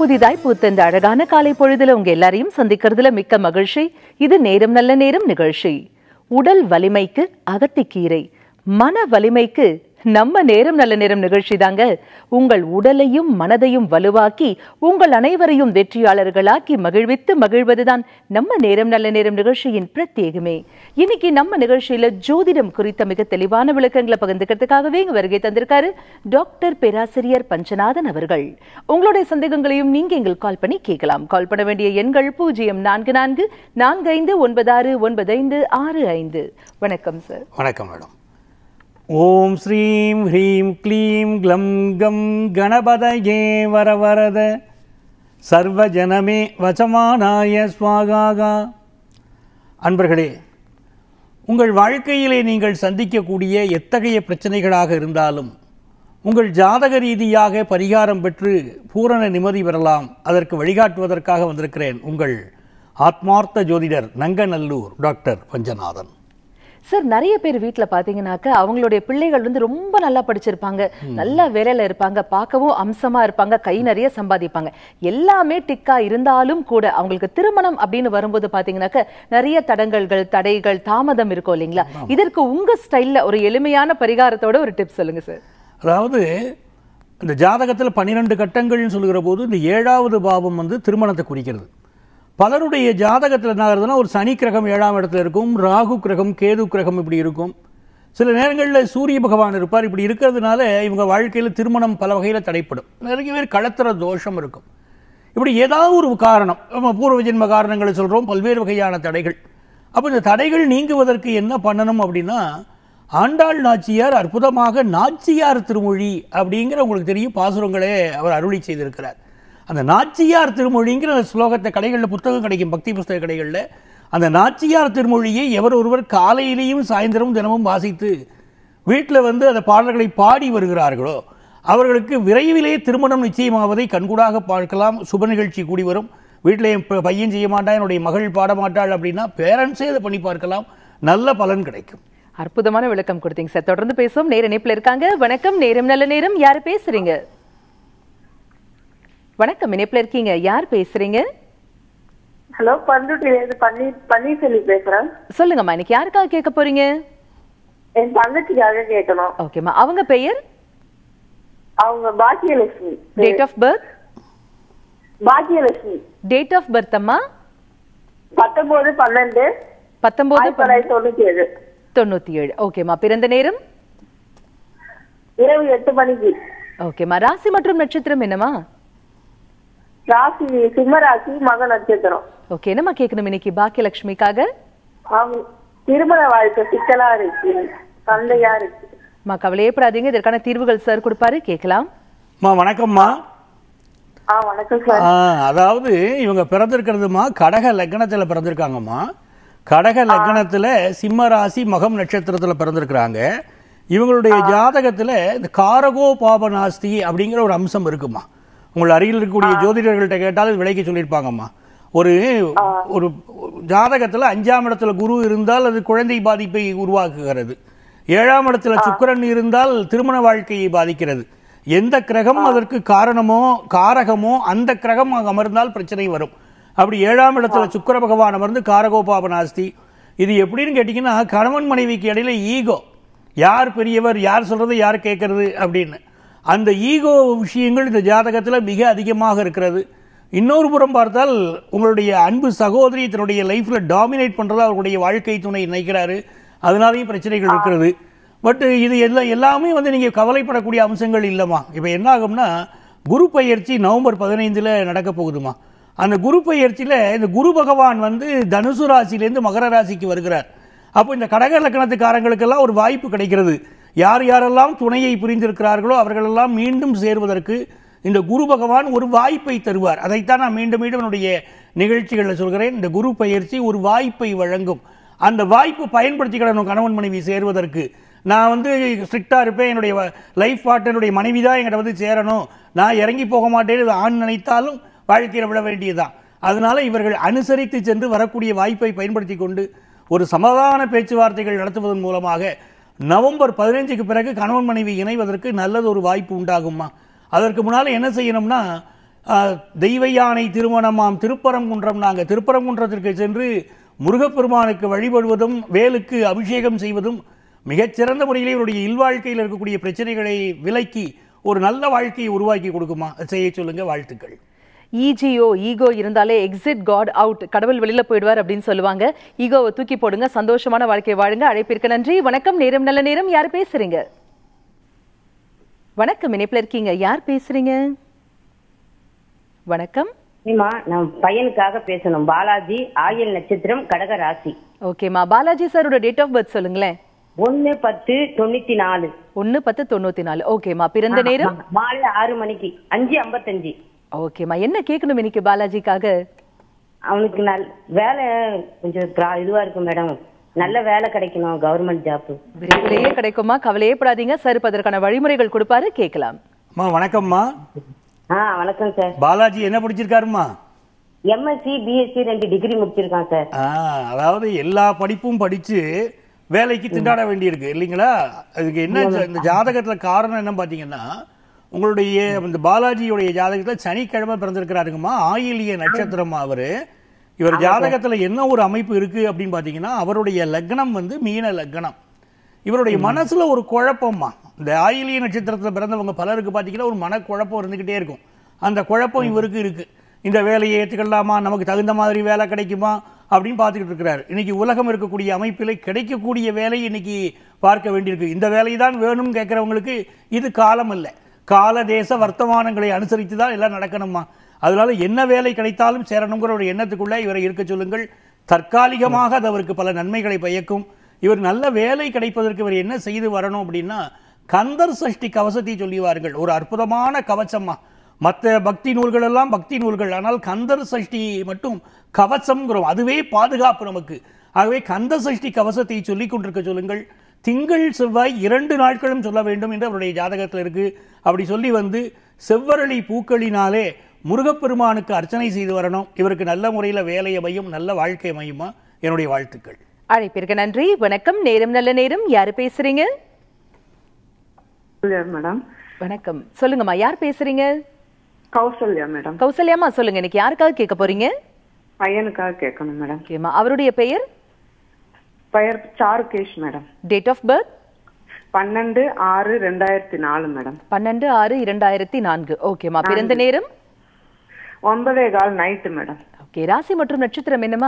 புதிதாய் பூத்த இந்த அழகான காலை பொழுதுல உங்க எல்லாரையும் சந்திக்கிறதுல மிக்க மகிழ்ச்சி இது நேரம் நல்ல நேரம் நிகழ்ச்சி உடல் வலிமைக்கு அகத்திக்கீரை மன வலிமைக்கு நம்ம நேரம் நல்ல நேரம் நிகழ்ச்சி தாங்க உங்கள் உடலையும் மனதையும் வலுவாக்கி உங்கள் அனைவரையும் வெற்றியாளர்களாக்கி மகிழ்வித்து மகிழ்வதுதான் நம்ம நேரம் நல்ல நேரம் நிகழ்ச்சியின் பிரத்யேகமே இன்னைக்கு நம்ம நிகழ்ச்சியில ஜோதிடம் குறித்த மிக தெளிவான விளக்கங்களை பகிர்ந்துக்கிறதுக்காகவே இங்க வருகை தந்திருக்காரு டாக்டர் பேராசிரியர் பஞ்சநாதன் அவர்கள் உங்களுடைய சந்தேகங்களையும் நீங்க எங்களுக்கு கால் பண்ணி கேட்கலாம் கால் பண்ண வேண்டிய எண்கள் பூஜ்ஜியம் நான்கு நான்கு நான்கு ஐந்து ஒன்பது ஆறு ஒன்பது ஐந்து ஆறு ஐந்து வணக்கம் சார் வணக்கம் மேடம் ஓம் ஸ்ரீம் ஹ்ரீம் க்ளீம் க்ளம் கம் கணபதயே வரவரத சர்வஜனமே வசமானாய ஸ்வாகாகா அன்பர்களே உங்கள் வாழ்க்கையிலே நீங்கள் சந்திக்கக்கூடிய எத்தகைய பிரச்சனைகளாக இருந்தாலும் உங்கள் ஜாதக ரீதியாக பரிகாரம் பெற்று பூரண நிம்மதி பெறலாம் அதற்கு வழிகாட்டுவதற்காக வந்திருக்கிறேன் உங்கள் ஆத்மார்த்த ஜோதிடர் நங்கநல்லூர் டாக்டர் பஞ்சநாதன் சார் நிறைய பேர் வீட்ல பாத்தீங்கன்னாக்க அவங்களுடைய பிள்ளைகள் வந்து ரொம்ப நல்லா படிச்சிருப்பாங்க நல்ல வேலையில இருப்பாங்க பார்க்கவும் அம்சமா இருப்பாங்க கை நிறைய சம்பாதிப்பாங்க எல்லாமே டிக்கா இருந்தாலும் கூட அவங்களுக்கு திருமணம் அப்படின்னு வரும்போது பாத்தீங்கன்னாக்க நிறைய தடங்கல்கள் தடைகள் தாமதம் இருக்கும் இல்லைங்களா இதற்கு உங்க ஸ்டைல்ல ஒரு எளிமையான பரிகாரத்தோட ஒரு டிப் சொல்லுங்க சார் அதாவது இந்த ஜாதகத்தில் பன்னிரெண்டு கட்டங்கள்னு சொல்லுகிற போது இந்த ஏழாவது பாவம் வந்து திருமணத்தை குறிக்கிறது பலருடைய ஜாதகத்தில் என்ன ஆகுதுன்னா ஒரு சனி கிரகம் ஏழாம் இடத்துல இருக்கும் ராகு கிரகம் கேது கிரகம் இப்படி இருக்கும் சில நேரங்களில் சூரிய பகவான் இருப்பார் இப்படி இருக்கிறதுனால இவங்க வாழ்க்கையில் திருமணம் பல வகையில் தடைப்படும் நிறைய பேர் களத்திர தோஷம் இருக்கும் இப்படி ஏதாவது ஒரு காரணம் நம்ம பூர்வ ஜென்ம காரணங்களை சொல்கிறோம் பல்வேறு வகையான தடைகள் அப்போ இந்த தடைகள் நீங்குவதற்கு என்ன பண்ணணும் அப்படின்னா ஆண்டாள் நாச்சியார் அற்புதமாக நாச்சியார் திருமொழி அப்படிங்கிற உங்களுக்கு தெரியும் பாசுரங்களே அவர் அருளி செய்திருக்கிறார் அந்த நாச்சியார் திருமொழிங்கிற அந்த ஸ்லோகத்தை கடைகளில் புத்தகம் கிடைக்கும் பக்தி புஸ்தக கடைகளில் அந்த நாச்சியார் திருமொழியை எவர் ஒருவர் காலையிலேயும் சாயந்தரமும் தினமும் வாசித்து வீட்டில் வந்து அந்த பாடல்களை பாடி வருகிறார்களோ அவர்களுக்கு விரைவிலே திருமணம் நிச்சயமாவதை கண்கூடாக பார்க்கலாம் சுப நிகழ்ச்சி கூடி வரும் வீட்டில் என் ப- பையன் செய்ய மாட்டான் என்னுடைய மகள் பாட மாட்டாள் அப்படின்னா பேரண்ட்ஸே இதை பண்ணி பார்க்கலாம் நல்ல பலன் கிடைக்கும் அற்புதமான விளக்கம் கொடுத்தீங்க சார் தொடர்ந்து பேசுவோம் நேர இணைப்புல இருக்காங்க வணக்கம் நேரம் நல்ல நேரம் யாரு பேசுறீங்க வணக்கம் இணைப்புல இருக்கீங்க யார் பேசுறீங்க ஹலோ பண்ருட்டிலேருந்து பன்னீர் பன்னீர்செல்வி பேசுறேன் சொல்லுங்கம்மா இன்னைக்கு யாருக்காக கேட்க போறீங்க என் தங்கச்சிக்காக கேட்கணும் ஓகேம்மா அவங்க பெயர் அவங்க Bhagyalakshmi date of birth Bhagyalakshmi date of birth அம்மா பத்தொன்பது பன்னெண்டு பத்தொன்பது ஆயிரத்தி தொள்ளாயிரத்தி தொண்ணூத்தி ஏழு தொண்ணூத்தி ஏழு ஓகேம்மா பிறந்த நேரம் இரவு எட்டு மணிக்கு ஓகேம்மா ராசி மற்றும் நட்சத்திரம் என்னம்மா ராசி சிம்ம ராசி மக நட்சத்திரம் ஓகே என்னம்மா கேட்கணும் இன்னைக்கு பாக்கியலட்சுமிக்காக அவங்க திருமண வாழ்க்கை சிக்கலா இருக்கு சந்தையா இருக்கு அம்மா கவலையப்படாதீங்க இதற்கான தீர்வுகள் சார் கொடுப்பாரு கேட்கலாம் அம்மா வணக்கம்மா ஆ வணக்கம் சார் ஆ, அதாவது இவங்க பிறந்திருக்கிறதுமா கடக லக்னத்தில் பிறந்திருக்காங்கம்மா கடக லக்னத்தில் சிம்ம ராசி மகம் நட்சத்திரத்தில் பிறந்திருக்கிறாங்க இவங்களுடைய ஜாதகத்தில் இந்த காரகோ பாபநாஸ்தி அப்படிங்கிற ஒரு அம்சம் இருக்குமா உங்கள் அருகில் இருக்கக்கூடிய ஜோதிடர்கள்ட்ட கேட்டாலும் விலைக்கு சொல்லியிருப்பாங்கம்மா ஒரு ஒரு ஜாதகத்தில் அஞ்சாம் இடத்துல குரு இருந்தால் அது குழந்தை பாதிப்பை உருவாக்குகிறது ஏழாம் இடத்துல சுக்கிரன் இருந்தால் திருமண வாழ்க்கையை பாதிக்கிறது எந்த கிரகம் அதற்கு காரணமோ காரகமோ அந்த கிரகம் அங்க அமர்ந்தால் பிரச்சனை வரும் அப்படி ஏழாம் இடத்துல சுக்கிர பகவான் அமர்ந்து காரகோபாபநாஸ்தி இது எப்படின்னு கேட்டிங்கன்னா கணவன் மனைவிக்கு இடையில ஈகோ யார் பெரியவர் யார் சொல்றது யார் கேட்கறது அப்படின்னு அந்த ஈகோ விஷயங்கள் இந்த ஜாதகத்தில் மிக அதிகமாக இருக்கிறது இன்னொரு புறம் பார்த்தால் உங்களுடைய அன்பு சகோதரி தன்னுடைய லைஃப்ல டாமினேட் பண்றதா அவருடைய வாழ்க்கை துணை நினைக்கிறாரு அதனாலேயும் பிரச்சனைகள் இருக்கிறது பட் இது எல்லாம் எல்லாமே வந்து நீங்க கவலைப்படக்கூடிய அம்சங்கள் இல்லைம்மா இப்போ என்ன ஆகும்னா குரு பயிற்சி நவம்பர் பதினைந்துல நடக்க போகுதுமா அந்த குரு பயிற்சியில இந்த குரு பகவான் வந்து தனுசு ராசியிலேருந்து மகர ராசிக்கு வருகிறார் அப்போ இந்த கடக லக்கணத்துக்காரங்களுக்கெல்லாம் ஒரு வாய்ப்பு கிடைக்கிறது யார் யாரெல்லாம் துணையை புரிந்திருக்கிறார்களோ அவர்களெல்லாம் மீண்டும் சேர்வதற்கு இந்த குரு பகவான் ஒரு வாய்ப்பை தருவார் அதைத்தான் நான் மீண்டும் மீண்டும் என்னுடைய நிகழ்ச்சிகளில் சொல்கிறேன் இந்த குரு பயிற்சி ஒரு வாய்ப்பை வழங்கும் அந்த வாய்ப்பு பயன்படுத்திக்கிடணும் கணவன் மனைவி சேர்வதற்கு நான் வந்து ஸ்ட்ரிக்டாக இருப்பேன் என்னுடைய லைஃப் பார்ட்னருடைய மனைவி தான் என்கிட்ட வந்து சேரணும் நான் இறங்கி போக மாட்டேன்னு ஆண் நினைத்தாலும் வாழ்க்கையில் விட வேண்டியதுதான் அதனால இவர்கள் அனுசரித்து சென்று வரக்கூடிய வாய்ப்பை பயன்படுத்தி கொண்டு ஒரு சமாதான பேச்சுவார்த்தைகள் நடத்துவதன் மூலமாக நவம்பர் பதினைஞ்சுக்கு பிறகு கணவன் மனைவி இணைவதற்கு நல்லது ஒரு வாய்ப்பு உண்டாகுமா அதற்கு முன்னால் என்ன செய்யணும்னா ஆஹ், தெய்வ யானை திருமணமாம் திருப்பரங்குன்றம் நாங்கள் திருப்பரங்குன்றத்திற்கு சென்று முருகப்பெருமானுக்கு வழிபடுவதும் வேலுக்கு அபிஷேகம் செய்வதும் மிகச்சிறந்த முறையில் இவருடைய இல்வாழ்க்கையில் இருக்கக்கூடிய பிரச்சனைகளை விலக்கி ஒரு நல்ல வாழ்க்கையை உருவாக்கி கொடுக்குமா அதை செய்ய சொல்லுங்க வாழ்த்துக்கள் ஈஜிஓ ஈகோ இருந்தாலே எக்ஸிட் காட் அவுட் கடவுள் வெளியில போயிடுவார் அப்படின்னு சொல்லுவாங்க ஈகோவை தூக்கி போடுங்க சந்தோஷமான வாழ்க்கை வாழுங்க அழைப்பிற்கு நன்றி வணக்கம் நேரம் நல்ல நேரம் யார் பேசுறீங்க வணக்கம் இணைப்புல இருக்கீங்க யார் பேசுறீங்க வணக்கம் சரிம்மா நான் பையனுக்காக பேசணும் பாலாஜி ஆயில் நட்சத்திரம் கடக ராசி ஓகேம்மா பாலாஜி சாரோட டேட் ஆஃப் பர்த் சொல்லுங்களேன் ஒன்னு பத்து தொண்ணூத்தி நாலு ஒன்னு பத்து தொண்ணூத்தி நாலு ஓகேம்மா பிறந்த நேரம் மாலை ஆறு மணிக்கு அஞ்சு ஐம்பத்தஞ்சு ஓகேம்மா என்ன கேட்கணும் இன்னைக்கு பாலாஜிக்காக அவனுக்கு நல் வேலை கொஞ்சம் பிரா- இதுவா இருக்கு மேடம் நல்ல வேலை கிடைக்கணும் கவர்மெண்ட் ஜாப் விரைவிலேயே கிடைக்குமா கவலையே படாதீங்க சார் இப்ப அதற்கான வழிமுறைகள் கொடுப்பாரு கேட்கலாம் அம்மா வணக்கம்மா ஆ வணக்கம் சார் பாலாஜி என்ன படிச்சிருக்காருமா எம்எஸ்சி பிஎஸ்சி ரெண்டு டிகிரி முடிச்சிருக்கான் சார் ஆ, அதாவது எல்லா படிப்பும் படிச்சு வேலைக்கு திண்டாட வேண்டியிருக்கு இல்லைங்களா அதுக்கு என்ன ஜ- இந்த ஜாதகத்துல காரணம் என்ன பாத்தீங்கன்னா உங்களுடைய இந்த பாலாஜியுடைய ஜாதகத்துல சனிக்கிழமை பிறந்திருக்கிறாருங்கம்மா ஆயிலிய நட்சத்திரம் அவரு இவர் ஜாதகத்துல என்ன ஒரு அமைப்பு இருக்கு அப்படின்னு பாத்தீங்கன்னா அவருடைய லக்னம் வந்து மீன லக்னம் இவருடைய மனசுல ஒரு குழப்பம்மா இந்த ஆயிலிய நட்சத்திரத்துல பிறந்தவங்க பலருக்கு பாத்தீங்கன்னா ஒரு மனக்குழப்பம் இருந்துகிட்டே இருக்கும் அந்த குழப்பம் இவருக்கு இருக்கு இந்த வேலையை ஏற்றுக்கலாமா நமக்கு தகுந்த மாதிரி வேலை கிடைக்குமா அப்படின்னு பார்த்துக்கிட்டு இருக்கிறாரு இன்னைக்கு உலகம் இருக்கக்கூடிய அமைப்பில் கிடைக்கக்கூடிய வேலை இன்னைக்கு பார்க்க வேண்டியிருக்கு இந்த வேலை தான் வேணும்னு கேட்குறவங்களுக்கு இது காலம் இல்லை கால தேச வர்த்தமானங்களை அனுசரித்து தான் எல்லாம் நடக்கணுமா அதனால என்ன வேலை கிடைத்தாலும் சேரணுங்கிற ஒரு எண்ணத்துக்குள்ள இவரை இருக்க சொல்லுங்கள் தற்காலிகமாக அது அவருக்கு பல நன்மைகளை பயக்கும் இவர் நல்ல வேலை கிடைப்பதற்கு இவர் என்ன செய்து வரணும் அப்படின்னா கந்தர் சஷ்டி கவசத்தை சொல்லுவார்கள் ஒரு அற்புதமான கவசமா மற்ற பக்தி நூல்கள் எல்லாம் பக்தி நூல்கள் ஆனால் கந்தர் சஷ்டி மட்டும் கவசம்ங்கிறோம் அதுவே பாதுகாப்பு நமக்கு ஆகவே கந்த சஷ்டி கவசத்தை சொல்லிக் கொண்டிருக்க சொல்லுங்கள் திங்கள் செவ்வாய் இரண்டு நாட்களும் சொல்ல வேண்டும் என்று அவருடைய ஜாதகத்தில் இருக்கு அப்படி சொல்லி வந்து செவ்வரளி பூக்களினாலே முருகப்பெருமானுக்கு அர்ச்சனை செய்து வரணும் இவருக்கு நல்ல முறையில் வேலை அமையும் நல்ல வாழ்க்கை அமையுமா என்னுடைய வாழ்த்துக்கள் அழைப்பிற்கு நன்றி வணக்கம் நேரம் நல்ல நேரம் யாரு பேசுறீங்க கௌசல்யா மேடம் வணக்கம் சொல்லுங்கம்மா யார் பேசுறீங்க கௌசல்யா மேடம் கௌசல்யாமா சொல்லுங்க இன்னைக்கு யாருக்காக கேட்க போறீங்க பையனுக்காக கேட்கணும் மேடம் ஓகேம்மா அவருடைய பெயர் பெயர் Charukesh madam date of birth பன்னெண்டு ஆறு ரெண்டாயிரத்தி நாலு மேடம் பன்னெண்டு ஆறு இரண்டாயிரத்தி நான்கு ஓகேம்மா பிறந்த நேரம் ஒன்பதே கால் நைட்டு மேடம் ஓகே ராசி மற்றும் நட்சத்திரம் என்னம்மா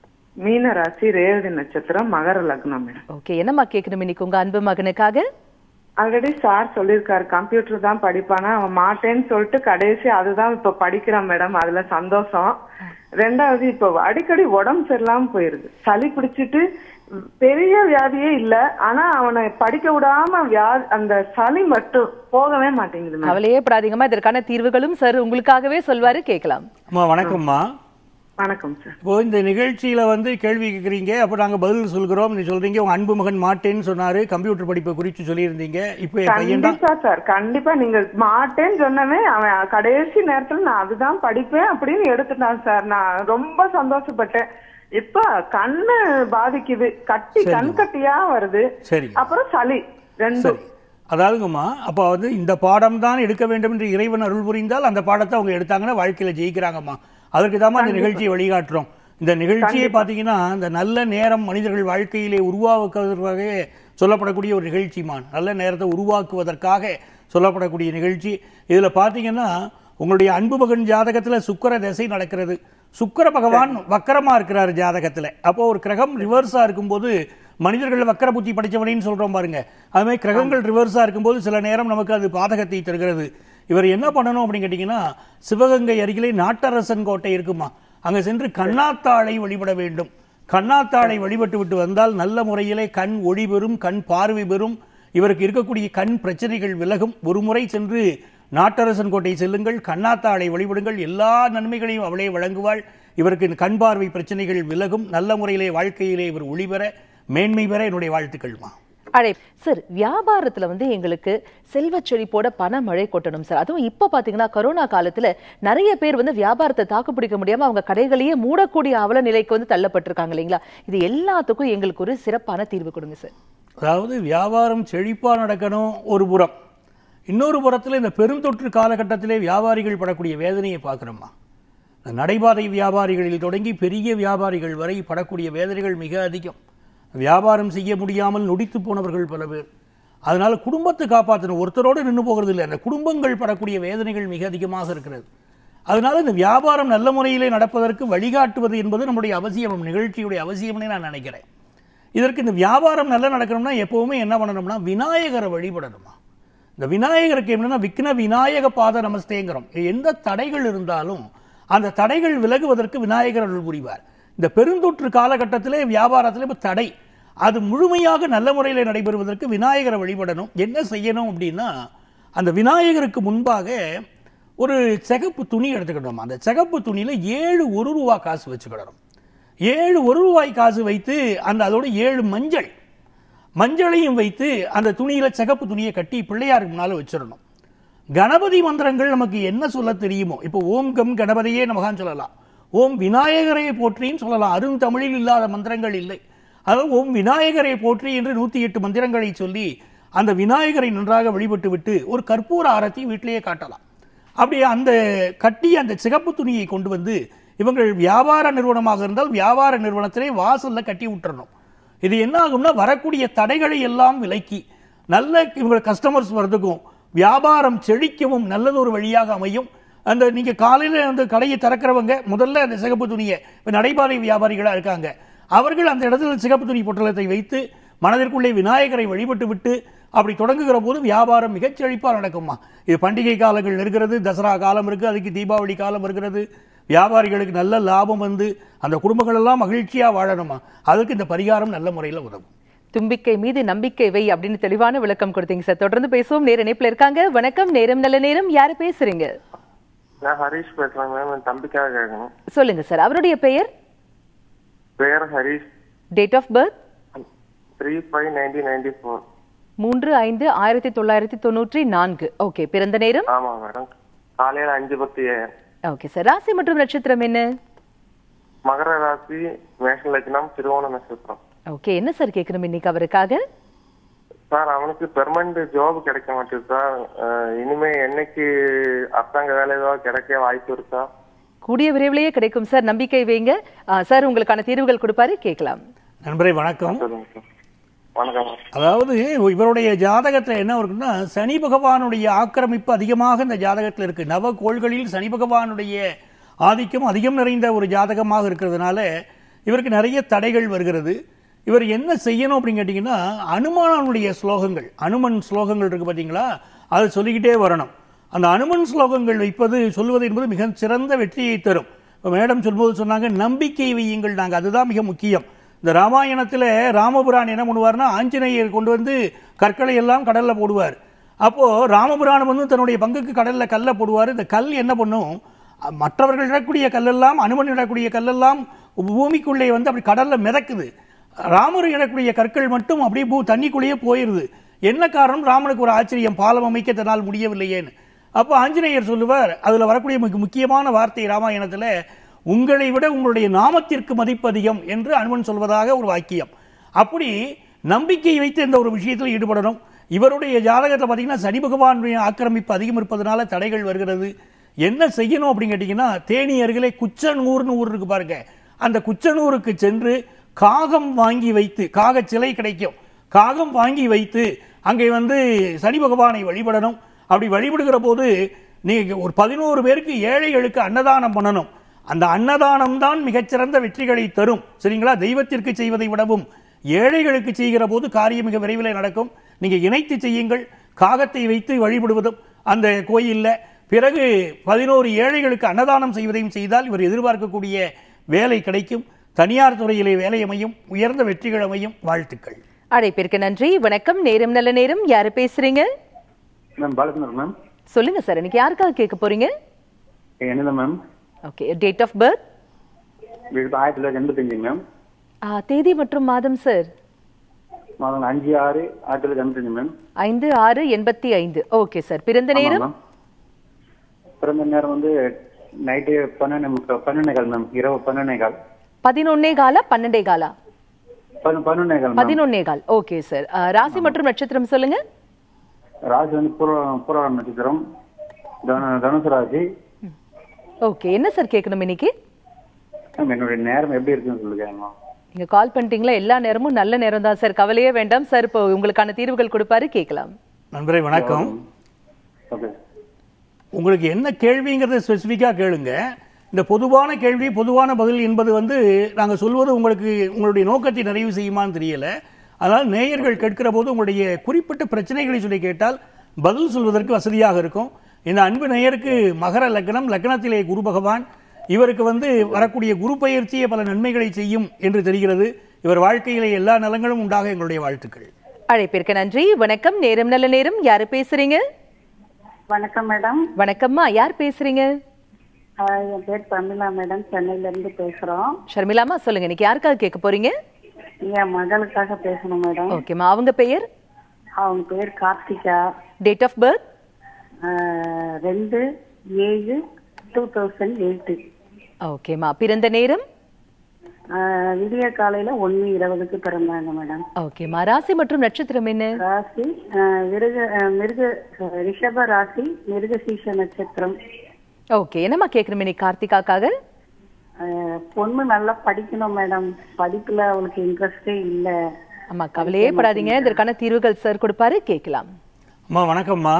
மீன ராசி ரேவதி நட்சத்திரம் மகர லக்னம் மேடம் ஓகே என்னம்மா கேட்கணும் இன்னைக்கு உங்க அன்பு மகனுக்காக ஆல்ரெடி சார் சொல்லியிருக்காரு கம்ப்யூட்டர் தான் படிப்பானா அவன் மாட்டேன்னு சொல்லிட்டு கடைசி அதுதான் இப்ப படிக்கிறான் மேடம் அதுல சந்தோஷம் ரெண்டாவது இப்ப அடிக்கடி உடம்பு சரியில்லாம போயிருது சளி பிடிச்சிட்டு பெரிய வியாதியே இல்ல ஆனா அவனை படிக்க விடாம வியா அந்த சளி மட்டும் போகவே மாட்டேங்குது மேடம் கவலையே படாதீங்கம்மா இதற்கான தீர்வுகளும் சார் உங்களுக்காகவே சொல்வாரு கேட்கலாம் அம்மா வணக்கம்மா வணக்கம் சார் இப்போ இந்த நிகழ்ச்சியில வந்து கேள்வி கேட்குறீங்க அப்போ நாங்க பதில் சொல்கிறோம் நீ சொல்றீங்க உங்க அன்பு மகன் மாட்டேன்னு சொன்னாரு கம்ப்யூட்டர் படிப்பை குறித்து சொல்லியிருந்தீங்க இப்போ என் பையன் தான் கண்டிப்பா சார் கண்டிப்பா நீங்க மாட்டேன்னு சொன்னவே அவன் கடைசி நேரத்துல நான் அதுதான் படிப்பேன் அப்படின்னு எடுத்துட்டான் சார் நான் ரொம்ப சந்தோஷப்பட்டேன் இப்ப கண்ணு பாதிக்குது கட்டி கண் கட்டியா வருது சரி அப்புறம் சளி ரெண்டும் சரி அதாவதுங்கம்மா அப்போ வந்து இந்த பாடம் தான் எடுக்க வேண்டும் என்று இறைவன் அருள் புரிந்தால் அந்த பாடத்தை அவங்க எடுத்தாங்கன்னா வாழ்க்கையில ஜெயிக்கிறாங்கம்மா அதற்கு தான் இந்த நிகழ்ச்சியை வழிகாட்டுறோம் இந்த நிகழ்ச்சியை பார்த்தீங்கன்னா இந்த நல்ல நேரம் மனிதர்கள் வாழ்க்கையிலே உருவாக்குவதற்காக சொல்லப்படக்கூடிய ஒரு நிகழ்ச்சிமா நல்ல நேரத்தை உருவாக்குவதற்காக சொல்லப்படக்கூடிய நிகழ்ச்சி இதுல பார்த்தீங்கன்னா உங்களுடைய அன்பு மகன் ஜாதகத்துல சுக்கிர திசை நடக்கிறது சுக்கிர பகவான் வக்கரமா இருக்கிறாரு ஜாதகத்துல அப்போ ஒரு கிரகம் ரிவர்ஸா இருக்கும்போது மனிதர்கள் வக்கர புத்தி படிச்சவனைன்னு சொல்றோம் பாருங்க அது மாதிரி கிரகங்கள் ரிவர்ஸா இருக்கும்போது சில நேரம் நமக்கு அது பாதகத்தை தருகிறது இவர் என்ன பண்ணணும் அப்படின்னு கேட்டீங்கன்னா சிவகங்கை அருகிலே நாட்டரசன் கோட்டை இருக்குமா அங்க சென்று கண்ணாத்தாளை வழிபட வேண்டும் கண்ணாத்தாளை வழிபட்டு விட்டு வந்தால் நல்ல முறையிலே கண் ஒளி பெறும் கண் பார்வை பெறும் இவருக்கு இருக்கக்கூடிய கண் பிரச்சனைகள் விலகும் ஒரு முறை சென்று நாட்டரசன் கோட்டை செல்லுங்கள் கண்ணாத்தாளை வழிபடுங்கள் எல்லா நன்மைகளையும் அவளே வழங்குவாள் இவருக்கு இந்த கண் பார்வை பிரச்சனைகள் விலகும் நல்ல முறையிலே வாழ்க்கையிலே இவர் ஒளி பெற மேன்மை பெற என்னுடைய வாழ்த்துக்கள்மா அழை சார் வியாபாரத்துல வந்து எங்களுக்கு செல்வச் செழிப்போட பண மழை கொட்டணும் சார் அதுவும் இப்ப பாத்தீங்கன்னா கொரோனா காலத்துல நிறைய பேர் வந்து வியாபாரத்தை தாக்கு பிடிக்க முடியாம அவங்க கடைகளையே மூடக்கூடிய அவல நிலைக்கு வந்து தள்ளப்பட்டிருக்காங்க இல்லைங்களா இது எல்லாத்துக்கும் எங்களுக்கு ஒரு சிறப்பான தீர்வு கொடுங்க சார் அதாவது வியாபாரம் செழிப்பா நடக்கணும் ஒரு புறம் இன்னொரு புறத்தில் இந்த பெருந்தொற்று காலகட்டத்திலே வியாபாரிகள் படக்கூடிய வேதனையை பார்க்குறோம்மா இந்த நடைபாதை வியாபாரிகளில் தொடங்கி பெரிய வியாபாரிகள் வரை படக்கூடிய வேதனைகள் மிக அதிகம் வியாபாரம் செய்ய முடியாமல் நொடித்து போனவர்கள் பல பேர் அதனால குடும்பத்தை காப்பாற்றணும் ஒருத்தரோடு நின்று போகிறது இல்லை அந்த குடும்பங்கள் படக்கூடிய வேதனைகள் மிக அதிகமாக இருக்கிறது அதனால இந்த வியாபாரம் நல்ல முறையிலே நடப்பதற்கு வழிகாட்டுவது என்பது நம்முடைய அவசியம் நம் நிகழ்ச்சியுடைய அவசியம்னே நான் நினைக்கிறேன் இதற்கு இந்த வியாபாரம் நல்லா நடக்கணும்னா எப்பவுமே என்ன பண்ணணும்னா விநாயகரை வழிபடணுமா இந்த விநாயகருக்கு என்னன்னா விக்ன விநாயக பாத நமஸ்தேங்கிறோம் எந்த தடைகள் இருந்தாலும் அந்த தடைகள் விலகுவதற்கு விநாயகர் அருள் புரிவார் இந்த பெருந்தொற்று காலகட்டத்திலே வியாபாரத்திலே இப்ப தடை அது முழுமையாக நல்ல முறையில் நடைபெறுவதற்கு விநாயகரை வழிபடணும் என்ன செய்யணும் அப்படின்னா அந்த விநாயகருக்கு முன்பாக ஒரு சிகப்பு துணி எடுத்துக்கிட்டோம் அந்த சிகப்பு துணியில ஏழு ஒரு ரூபா காசு வச்சுக்கிடணும் ஏழு ஒரு ரூபாய் காசு வைத்து அந்த அதோட ஏழு மஞ்சள் மஞ்சளையும் வைத்து அந்த துணியில சிகப்பு துணியை கட்டி பிள்ளையாருக்கு முன்னால வச்சிடணும் கணபதி மந்திரங்கள் நமக்கு என்ன சொல்ல தெரியுமோ இப்போ ஓம் கம் கணபதியே நமகான்னு சொல்லலாம் ஓம் விநாயகரை போற்றின்னு சொல்லலாம் அருந்தமிழில் இல்லாத மந்திரங்கள் இல்லை அதாவது ஓம் விநாயகரை போற்றி என்று நூத்தி எட்டு மந்திரங்களை சொல்லி அந்த விநாயகரை நன்றாக வழிபட்டு விட்டு ஒரு கற்பூர ஆரத்தி வீட்டிலேயே காட்டலாம் அப்படி அந்த கட்டி அந்த சிகப்பு துணியை கொண்டு வந்து இவங்கள் வியாபார நிறுவனமாக இருந்தால் வியாபார நிறுவனத்திலே வாசல்ல கட்டி விட்டுறணும் இது என்ன ஆகும்னா வரக்கூடிய தடைகளை எல்லாம் விலக்கி நல்ல இவங்க கஸ்டமர்ஸ் வர்றதுக்கும் வியாபாரம் செழிக்கவும் நல்லது ஒரு வழியாக அமையும் அந்த நீங்க காலையில அந்த கடையை திறக்கிறவங்க முதல்ல அந்த சிகப்பு துணியை இப்ப நடைபாதை வியாபாரிகளா இருக்காங்க அவர்கள் அந்த இடத்துல சிகப்பு துணி பொட்டலத்தை வைத்து மனதிற்குள்ளே விநாயகரை வழிபட்டு விட்டு அப்படி தொடங்குகிற போது வியாபாரம் மிகச் செழிப்பா நடக்குமா இது பண்டிகை காலங்கள் இருக்கிறது தசரா காலம் இருக்கு அதுக்கு தீபாவளி காலம் இருக்கிறது வியாபாரிகளுக்கு நல்ல லாபம் வந்து அந்த குடும்பங்கள் எல்லாம் மகிழ்ச்சியா வாழணுமா அதுக்கு இந்த பரிகாரம் நல்ல முறையில் உதவும் தும்பிக்கை மீது நம்பிக்கை வை அப்படின்னு தெளிவான விளக்கம் கொடுத்தீங்க சார் தொடர்ந்து பேசுவோம் நேர இணைப்புல இருக்காங்க வணக்கம் நேரம் நல்ல நேரம் யாரு பேசுறீங்க நான் ஹரிஷ் பேசுறேன் மேம் என் தம்பிக்காக கேட்கணும் சொல்லுங்க சார் அவருடைய பெயர் பேர் Harish date of birth three five nineteen ninety four மூன்று ஐந்து ஆயிரத்தி தொள்ளாயிரத்தி தொண்ணூற்றி நான்கு ஓகே பிறந்த நேரம் ஆமா மேடம் காலையில அஞ்சு பத்து ஏஎம் ஓகே சார் ராசி மற்றும் நட்சத்திரம் என்ன மகர ராசி மேஷ லக்னம் திருவோண நட்சத்திரம் ஓகே என்ன சார் கேட்கணும் இன்னைக்கு அவருக்காக சார் அவனுக்கு பெர்மனண்ட் ஜாப் கிடைக்க மாட்டேங்குது சார் அஹ், இனிமே என்னைக்கு அரசாங்க வேலை ஏதாவது கிடைக்க வாய்ப்பு இருக்கா கூடிய விரைவிலேயே கிடைக்கும் சார் நம்பிக்கை வைங்க ஆ, சார் உங்களுக்கான தீர்வுகள் கொடுப்பாரு கேட்கலாம் நண்பரே வணக்கம் சொல்லுங்க சார் வணக்கம் மேம். அதாவது இவருடைய ஜாதகத்துல என்ன இருக்குன்னா சனி பகவானுடைய ஆக்கிரமிப்பு அதிகமாக இந்த ஜாதகத்தில் இருக்கு நவ கோள்களில் சனி பகவானுடைய ஆதிக்கம் அதிகம் நிறைந்த ஒரு ஜாதகமாக இருக்கிறதுனால இவருக்கு நிறைய தடைகள் வருகிறது இவர் என்ன செய்யணும் அப்படின்னு கேட்டிங்கன்னா அனுமானுடைய ஸ்லோகங்கள் அனுமன் ஸ்லோகங்கள் இருக்கு பார்த்தீங்களா அதை சொல்லிக்கிட்டே வரணும் அந்த அனுமன் ஸ்லோகங்கள் வைப்பது சொல்வது என்பது மிக சிறந்த வெற்றியை தரும் இப்போ மேடம் சொல்லும்போது சொன்னாங்க நம்பிக்கை வையுங்கள் நாங்கள் அதுதான் மிக முக்கியம் இந்த ராமாயணத்தில் ராமபுரான் என்ன பண்ணுவார்னா ஆஞ்சநேயர் கொண்டு வந்து கற்களை எல்லாம் கடல்ல போடுவார் அப்போ ராமபுராணம் வந்து தன்னுடைய பங்குக்கு கடல்ல கல்லை போடுவார் இந்த கல் என்ன பண்ணும் அ, மற்றவர்கள் இடக்கூடிய கல்லெல்லாம் அனுமன் இடக்கூடிய கல்லெல்லாம் பூமிக்குள்ளே வந்து அப்படி கடல்ல மிதக்குது ராமர் இடக்கூடிய கற்கள் மட்டும் அப்படியே பூ தண்ணிக்குள்ளேயே போயிருது என்ன காரணம் ராமனுக்கு ஒரு ஆச்சரியம் பாலம் அமைக்க தன்னால் முடியவில்லையேன்னு அப்போ ஆஞ்சநேயர் சொல்லுவார் அதுல வரக்கூடிய மிக முக்கியமான வார்த்தை ராமாயணத்துல உங்களை விட உங்களுடைய நாமத்திற்கு மதிப்பு அதிகம் என்று அனுமன் சொல்வதாக ஒரு வாக்கியம் அப்படி நம்பிக்கை வைத்து இந்த ஒரு விஷயத்தில் ஈடுபடணும் இவருடைய ஜாதகத்தை பார்த்தீங்கன்னா சனி பகவானுடைய ஆக்கிரமிப்பு அதிகம் இருப்பதனால தடைகள் வருகிறது என்ன செய்யணும் அப்படின்னு கேட்டிங்கன்னா தேனி அருகிலே குச்சனூர்னு ஊர் இருக்கு பாருங்க அந்த குச்சனூருக்கு சென்று காகம் வாங்கி வைத்து காக சிலை கிடைக்கும் காகம் வாங்கி வைத்து அங்கே வந்து சனி பகவானை வழிபடணும் அப்படி வழிபடுகிற போது நீங்க ஒரு பதினோரு பேருக்கு ஏழைகளுக்கு அன்னதானம் பண்ணணும் அந்த அன்னதானம் தான் மிகச்சிறந்த வெற்றிகளை தரும் சரிங்களா தெய்வத்திற்கு செய்வதை விடவும் ஏழைகளுக்கு செய்கிற போது காரியம் மிக விரைவில் நடக்கும் நீங்க இணைத்து செய்யுங்கள் காகத்தை வைத்து வழிபடுவதும் அந்த கோயில்ல பிறகு பதினோரு ஏழைகளுக்கு அன்னதானம் செய்வதையும் செய்தால் இவர் எதிர்பார்க்கக்கூடிய வேலை கிடைக்கும் தனியார் துறையிலே வேலை அமையும் உயர்ந்த வெற்றிகள் அமையும் வாழ்த்துக்கள் அழைப்பிற்கு நன்றி வணக்கம் நேரம் நல்ல நேரம் யாரு பேசுறீங்க மேம் பாலச்சந்தர் மேம் சொல்லுங்க சார் இன்னைக்கு யாருக்காக கேட்க போறீங்க என்னது ma'am okay date of birth வீடு ஆயிரத்தி தொள்ளாயிரத்தி எண்பத்தஞ்சு மேம் தேதி மற்றும் மாதம் சார் மாதம் அஞ்சு ஆறு ஆயிரத்தி தொள்ளாயிரத்தி எண்பத்தஞ்சு மேம் ஐந்து ஆறு எண்பத்தி ஐந்து ஓகே சார் பிறந்த ஆமாம் நேரம் மேம் பிறந்த நேரம் வந்து நைட்டு பன்னெண்டு முக்கா- பன்னெண்டே கால் மேம் இரவு பன்னெண்டே கால் பதினொன்னே காலா பன்னெண்டே காலா பன்னு- பன்னெண்டே கால் மேம் பதினொன்னே கால் ஓகே சார் ராசி மற்றும் நட்சத்திரம் சொல்லுங்க ராசி வந்து பூர்வ பூர்வ நட்சத்திரம் தனு தனுசு ராசி ஓகே என்ன சார் கேட்கணும் இன்னைக்கு மேம் என்னுடைய நேரம் எப்படி இருக்குன்னு சொல்லுங்க மேம் நீங்க கால் பண்ணிட்டீங்களா எல்லா நேரமும் நல்ல நேரம் தான் சார் கவலையே வேண்டாம் சார் இப்போ உங்களுக்கான தீர்வுகள் கொடுப்பாரு கேட்கலாம் நண்பரே வணக்கம் ஓகே உங்களுக்கு என்ன கேள்விங்கிறத ஸ்பெசிஃபிக்காக கேளுங்க இந்த பொதுவான கேள்வி பொதுவான பதில் என்பது வந்து நாங்கள் சொல்வது உங்களுக்கு உங்களுடைய நோக்கத்தை நிறைவு செய்யுமான்னு தெரியல அதனால் நேயர்கள் கேட்கிற போது உங்களுடைய குறிப்பிட்ட பிரச்சனைகளை சொல்லி கேட்டால் பதில் சொல்வதற்கு வசதியாக இருக்கும் இந்த அன்பு நேயருக்கு மகர லக்னம் லக்னத்திலே குரு பகவான் இவருக்கு வந்து வரக்கூடிய குரு பயிற்சியே பல நன்மைகளை செய்யும் என்று தெரிகிறது இவர் வாழ்க்கையிலே எல்லா நலங்களும் உண்டாக எங்களுடைய வாழ்த்துக்கள் அழைப்பிற்கு நன்றி வணக்கம் நேரம் நல்ல நேரம் யாரு பேசுறீங்க வணக்கம் மேடம் வணக்கம்மா யார் பேசுறீங்க ஆஹ் என் பேர் தமிழா மேடம் சென்னையில இருந்து பேசுறோம் ஷர்மிளாமா சொல்லுங்க இன்னைக்கு யாருக்காக கேட்க போறீங்க என் மகளுக்காக பேசணும் மேடம் ஓகேம்மா அவங்க பெயர் அவங்க பேர் கார்த்திகா டேட் ஆஃப் பர்த் ஆஹ் ரெண்டு ஏழு டூ தௌசண்ட் எயிட்டு ஓகேம்மா பிறந்த நேரம் விடிய காலையில ஒன்னு இருபதுக்கு பிறந்தாங்க மேடம் ஓகேம்மா ராசி மற்றும் நட்சத்திரம் என்ன ராசி ஆஹ் விருக ஆஹ் மிருக ஆஹ் ரிஷப ராசி மிருகசீஷ நட்சத்திரம் ஓகே என்னம்மா கேட்கணும் இன்னைக்கு கார்த்திகாக்காக ஆஹ் பொண்ணு நல்லா படிக்கணும் மேடம் படிப்புல அவளுக்கு இன்ட்ரெஸ்டே இல்ல அம்மா கவலையே படாதீங்க இதற்கான தீர்வுகள் சார் கொடுப்பாரு கேட்கலாம் அம்மா வணக்கம்மா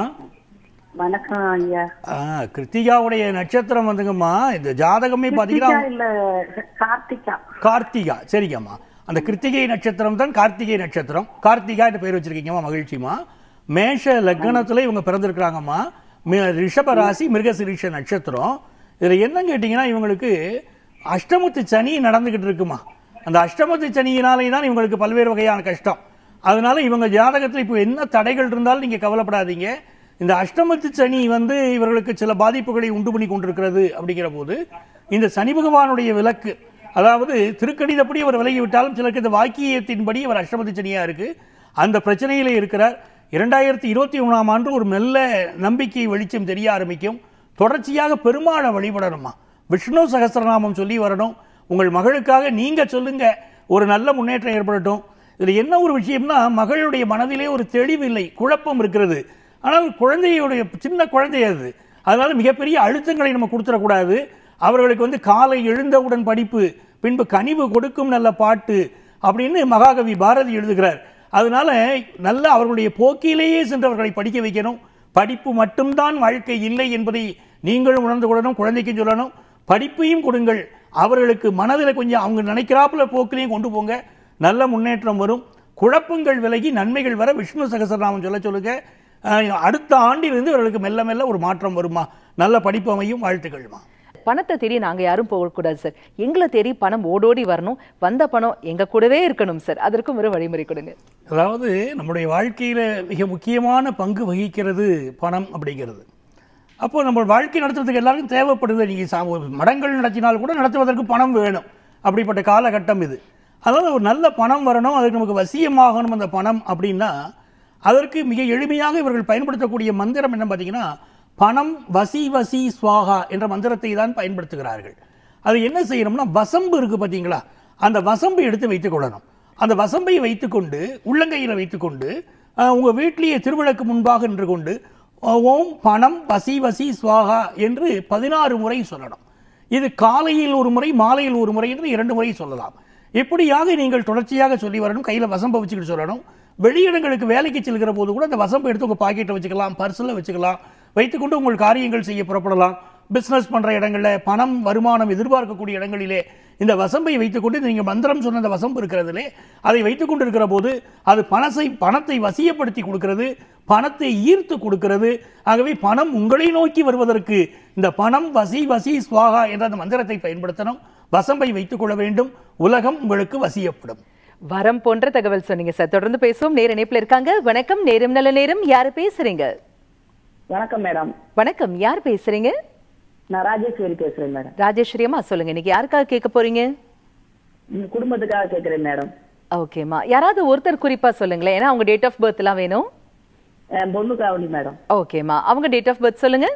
வணக்கம் ஐயா ஆ, கிருத்திகாவுடைய நட்சத்திரம் வந்துங்கம்மா இந்த ஜாதகமே பார்த்தீங்கன்னா கிருத்திகா இல்ல கார்த்திகா கார்த்திகா சரிங்கம்மா அந்த கிருத்திகை நட்சத்திரம் தான் கார்த்திகை நட்சத்திரம் கார்த்திகா என்று பேர் வச்சிருக்கீங்கம்மா மகிழ்ச்சிமா மேஷ லக்னத்துல இவங்க பிறந்திருக்கிறாங்கம்மா மி- ரிஷப ராசி மிருகசிரீஷ நட்சத்திரம் இதுல என்ன கேட்டீங்கன்னா இவங்களுக்கு அஷ்டமத்து சனி நடந்துகிட்டு இருக்குமா அந்த அஷ்டமத்து சனியினாலே தான் இவங்களுக்கு பல்வேறு வகையான கஷ்டம் அதனால இவங்க ஜாதகத்தில் இப்போ என்ன தடைகள் இருந்தாலும் நீங்க கவலைப்படாதீங்க இந்த அஷ்டமத்து சனி வந்து இவர்களுக்கு சில பாதிப்புகளை உண்டு பண்ணி கொண்டிருக்கிறது அப்படிங்கிற போது இந்த சனி பகவானுடைய விலக்கு அதாவது திருக்கணிதப்படி அவர் விலகி விட்டாலும் சிலருக்கு இந்த வாக்கியத்தின்படி அவர் அஷ்டமத்து சனியா இருக்கு அந்த பிரச்சனையிலே இருக்கிறார் இரண்டாயிரத்தி இருபத்தி ஒன்றாம் ஆண்டு ஒரு மெல்ல நம்பிக்கை வெளிச்சம் தெரிய ஆரம்பிக்கும் தொடர்ச்சியாக பெருமாளை வழிபடணுமா விஷ்ணு சகஸ்ரநாமம் சொல்லி வரணும் உங்கள் மகளுக்காக நீங்க சொல்லுங்க ஒரு நல்ல முன்னேற்றம் ஏற்படட்டும் இதுல என்ன ஒரு விஷயம்னா மகளுடைய மனதிலே ஒரு தெளிவில்லை குழப்பம் இருக்கிறது ஆனால் குழந்தையுடைய சின்ன குழந்தை அது அதனால மிகப்பெரிய அழுத்தங்களை நம்ம கொடுத்துடக்கூடாது அவர்களுக்கு வந்து காலை எழுந்தவுடன் படிப்பு பின்பு கனிவு கொடுக்கும் நல்ல பாட்டு அப்படின்னு மகாகவி பாரதி எழுதுகிறார் அதனால நல்ல அவர்களுடைய போக்கிலேயே சென்று அவர்களை படிக்க வைக்கணும் படிப்பு மட்டும்தான் வாழ்க்கை இல்லை என்பதை நீங்களும் உணர்ந்து கொள்ளணும் குழந்தைக்கும் சொல்லணும் படிப்பையும் கொடுங்கள் அவர்களுக்கு மனதில் கொஞ்சம் அவங்க நினைக்கிறாப்புல போக்கிலையும் கொண்டு போங்க நல்ல முன்னேற்றம் வரும் குழப்பங்கள் விலகி நன்மைகள் வர விஷ்ணு சகசரநாமம் சொல்ல சொல்லுங்க அஹ், அடுத்த ஆண்டிலிருந்து இவர்களுக்கு மெல்ல மெல்ல ஒரு மாற்றம் வருமா நல்ல படிப்பு அமையும் வாழ்த்துக்கள்மா பணத்தை தேடி நாங்க யாரும் போகக்கூடாது சார் எங்களை தேடி பணம் ஓடோடி வரணும் வந்த பணம் எங்க கூடவே இருக்கணும் சார் அதற்கும் ஒரு வழிமுறை கொடுங்க அதாவது நம்முடைய வாழ்க்கையில மிக முக்கியமான பங்கு வகிக்கிறது பணம் அப்படிங்கிறது அப்போ நம்ம வாழ்க்கை நடத்துறதுக்கு எல்லாருக்கும் தேவைப்படுது நீங்க சா- ஒரு மடங்கள் நடத்தினால் கூட நடத்துவதற்கு பணம் வேணும் அப்படிப்பட்ட காலகட்டம் இது அதாவது ஒரு நல்ல பணம் வரணும் அதுக்கு நமக்கு வசியமாகணும் அந்த பணம் அப்படின்னா அதற்கு மிக எளிமையாக இவர்கள் பயன்படுத்தக்கூடிய மந்திரம் என்ன பார்த்தீங்கன்னா பணம் வசி வசி ஸ்வாகா என்ற மந்திரத்தை தான் பயன்படுத்துகிறார்கள் அது என்ன செய்யணும்னா வசம்பு இருக்கு பார்த்தீங்களா அந்த வசம்பை எடுத்து வைத்துக் கொள்ளணும் அந்த வசம்பை வைத்துக்கொண்டு உள்ளங்கையில் வைத்துக்கொண்டு அஹ், உங்க வீட்டிலேயே திருவிளக்கு முன்பாக நின்று கொண்டு அஹ், ஓம் பணம் வசி வசி ஸ்வாகா என்று பதினாறு முறை சொல்லணும் இது காலையில் ஒரு முறை மாலையில் ஒரு முறை என்று இரண்டு முறை சொல்லலாம் இப்படியாக நீங்கள் தொடர்ச்சியாக சொல்லி வரணும் கையில் வசம்பை வச்சுக்கிட்டு சொல்லணும் வெளியிடங்களுக்கு வேலைக்கு செல்கிற போது கூட அந்த வசம்பை எடுத்து உங்கள் பாக்கெட்டை வச்சுக்கலாம் பர்ஸில் வச்சுக்கலாம் வைத்துக்கொண்டு உங்கள் காரியங்கள் செய்ய புறப்படலாம் பிஸ்னஸ் பண்ணுற இடங்களில் பணம் வருமானம் எதிர்பார்க்கக்கூடிய இடங்களிலே இந்த வசம்பை வைத்துக்கொண்டு நீங்கள் மந்திரம் சொன்ன அந்த வசம்பு இருக்கிறதுலே அதை வைத்துக்கொண்டு இருக்கிற போது அது பணத்தை பணத்தை வசியப்படுத்தி கொடுக்கிறது பணத்தை ஈர்த்து கொடுக்கிறது ஆகவே பணம் உங்களை நோக்கி வருவதற்கு இந்த பணம் வசி வசி ஸ்வாகா என்ற அந்த மந்திரத்தை பயன்படுத்தணும் வசம்பை வைத்துக் கொள்ள வேண்டும் உலகம் உங்களுக்கு வசியப்படும் வரம் போன்ற தகவல் சொன்னீங்க சார் தொடர்ந்து பேசுவோம் நேர இணைப்புல இருக்காங்க வணக்கம் நேரம் நல்ல நேரம் யாரு பேசுறீங்க வணக்கம் மேடம் வணக்கம் யார் பேசுறீங்க நான் ராஜேஸ்வரி பேசுறேன் மேடம் ராஜேஸ்வரி அம்மா சொல்லுங்க இன்னைக்கு யாருக்காக கேட்க போறீங்க உங்க குடும்பத்துக்காக கேக்குறேன் மேடம் ஓகேம்மா யாராவது ஒருத்தர் குறிப்பா சொல்லுங்களேன் ஏன்னா அவங்க டேட் ஆஃப் பர்த் எல்லாம் வேணும் என் பொண்ணுக்காவணி மேடம் ஓகேம்மா அவங்க டேட் ஆஃப் பர்த் சொல்லுங்க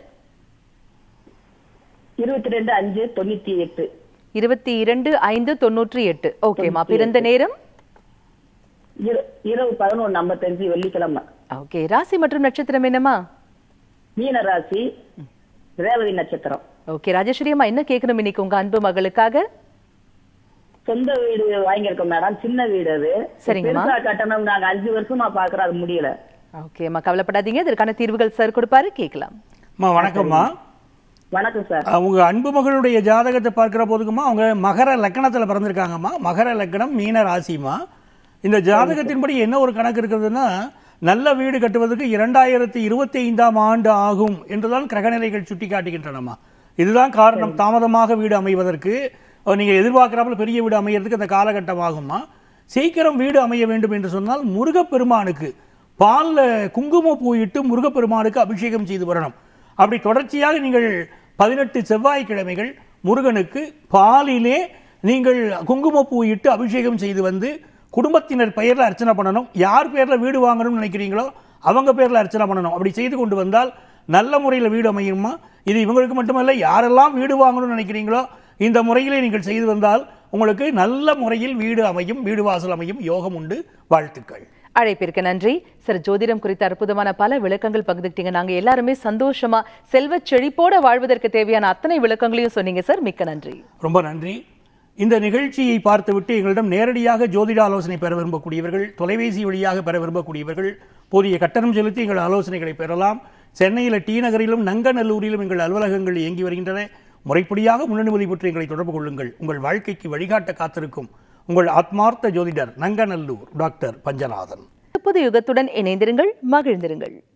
இருபத்தி ரெண்டு அஞ்சு தொண்ணூத்தி எட்டு இருபத்தி இரண்டு ஐந்து தொண்ணூற்றி எட்டு ஓகேம்மா பிறந்த நேரம் இர- இரவு பதினொன்று ஐம்பத்தஞ்சு வெள்ளிக்கிழமை ஓகே ராசி மற்றும் நட்சத்திரம் என்னம்மா மீன ராசி ரேவதி நட்சத்திரம் ஓகே ராஜேஸ்வரி அம்மா என்ன கேட்கணும் இன்னைக்கு உங்க அன்பு மகளுக்காக சொந்த வீடு வாங்கியிருக்கோம் மேடம் சின்ன வீடு அது சரிங்கம்மா. பெருசா கட்டணம் நாங்க அஞ்சு வருஷமா பாக்குறோம் அது முடியல ஓகே அம்மா கவலைப்படாதீங்க இதற்கான தீர்வுகள் சார் கொடுப்பாரு கேட்கலாம் அம்மா வணக்கம்மா வணக்கம் சார் அவங்க அன்பு மகளுடைய ஜாதகத்தை பார்க்கிற போதுக்குமா அவங்க மகர லக்கணத்துல பிறந்திருக்காங்கம்மா மகர லக்கணம் மீன ராசிமா இந்த ஜாதகத்தின்படி என்ன ஒரு கணக்கு இருக்கிறதுன்னா நல்ல வீடு கட்டுவதற்கு இரண்டாயிரத்தி இருபத்தி ஐந்தாம் ஆண்டு ஆகும் என்றுதான் கிரகநிலைகள் சுட்டி காட்டுகின்றனம்மா இதுதான் காரணம் தாமதமாக வீடு அமைவதற்கு அஹ், நீங்க எதிர்பார்க்கிறாப்புல பெரிய வீடு அமையறதுக்கு அந்த காலகட்டம் ஆகுமா சீக்கிரம் வீடு அமைய வேண்டும் என்று சொன்னால் முருகப்பெருமானுக்கு பால்ல குங்குமப்பூ இட்டு முருகப்பெருமானுக்கு அபிஷேகம் செய்து வரணும் அப்படி தொடர்ச்சியாக நீங்கள் பதினெட்டு செவ்வாய்க்கிழமைகள் முருகனுக்கு பாலிலே நீங்கள் குங்குமப்பூ இட்டு அபிஷேகம் செய்து வந்து குடும்பத்தினர் பெயர்ல அர்ச்சனை பண்ணணும் யார் பேர்ல வீடு வாங்கணும்னு நினைக்கிறீங்களோ அவங்க பேர்ல அர்ச்சனை பண்ணணும் அப்படி செய்து கொண்டு வந்தால் நல்ல முறையில் வீடு அமையுமா இது இவங்களுக்கு மட்டுமல்ல யாரெல்லாம் வீடு வாங்கணும்னு நினைக்கிறீங்களோ இந்த முறையிலே நீங்கள் செய்து வந்தால் உங்களுக்கு நல்ல முறையில் வீடு அமையும் வீடு வாசல் அமையும் யோகம் உண்டு வாழ்த்துக்கள் அழைப்பிற்கு நன்றி சார் ஜோதிடம் குறித்த அற்புதமான பல விளக்கங்கள் பகிர்ந்துக்கிட்டீங்க நாங்க எல்லாருமே சந்தோஷமா செல்வ செழிப்போட வாழ்வதற்கு தேவையான அத்தனை விளக்கங்களையும் சொன்னீங்க சார் மிக்க நன்றி ரொம்ப நன்றி இந்த நிகழ்ச்சியை பார்த்துவிட்டு எங்களிடம் நேரடியாக ஜோதிட ஆலோசனை பெற விரும்பக்கூடியவர்கள் தொலைபேசி வழியாக பெற விரும்பக்கூடியவர்கள் போதிய கட்டணம் செலுத்தி எங்கள் ஆலோசனைகளை பெறலாம் சென்னையில் டி நகரிலும் நங்கநல்லூரிலும் எங்கள் அலுவலகங்கள் இயங்கி வருகின்றன முறைப்படியாக முன்னனுமதி பெற்று எங்களை தொடர்பு கொள்ளுங்கள் உங்கள் வாழ்க்கைக்கு வழிகாட்ட காத்திருக்கும் உங்கள் ஆத்மார்த்த ஜோதிடர் நங்கநல்லூர் டாக்டர் பஞ்சநாதன் புது யுகத்துடன் இணைந்திருங்கள் மகிழ்ந்திருங்கள்